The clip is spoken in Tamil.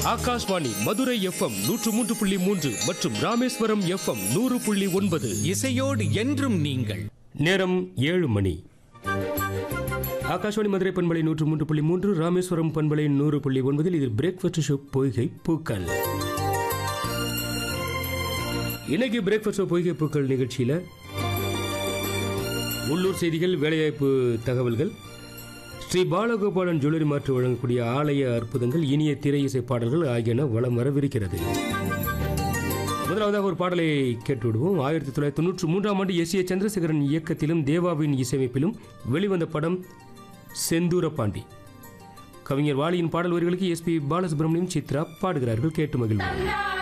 ஆகாஷ்வாணி மதுரை எஃப்எம் நூற்று மூன்று புள்ளி மூன்று மற்றும் ராமேஸ்வரம் எஃப்எம் நூறு புள்ளி ஒன்பது இசையோடு என்றும் நீங்கள் நேரம் ஏழு மணி ஆகாஷ்வாணி மதுரை பண்பலை நூற்று மூன்று புள்ளி மூன்று ராமேஸ்வரம் பண்பலை நூறு புள்ளி ஒன்பதில் இதில் பிரேக்ஃபாஸ்ட் ஷோ பொய்கை பூக்கள் இன்னைக்கு பிரேக்ஃபாஸ்ட் ஷோ பொய்கை பூக்கள் நிகழ்ச்சியில் உள்ளூர் செய்திகள் வேலைவாய்ப்பு தகவல்கள் ஸ்ரீ பாலகோபாலன் ஜுவல்லரி மாற்று வழங்கக்கூடிய ஆலய அற்புதங்கள் இனிய திரை இசை பாடல்கள் ஆகியன வளம் வரவிருக்கிறது முதலாவதாக ஒரு பாடலை கேட்டு விடுவோம் ஆயிரத்தி தொள்ளாயிரத்தி தொண்ணூற்றி மூன்றாம் ஆண்டு எஸ் ஏ சந்திரசேகரன் இயக்கத்திலும் தேவாவின் இசையமைப்பிலும் வெளிவந்த படம் செந்தூர பாண்டி கவிஞர் வாலியின் பாடல் வரிகளுக்கு எஸ்பி பாலசுப்ரமணியம் சித்ரா பாடுகிறார்கள் கேட்டு மகிழ்வோம்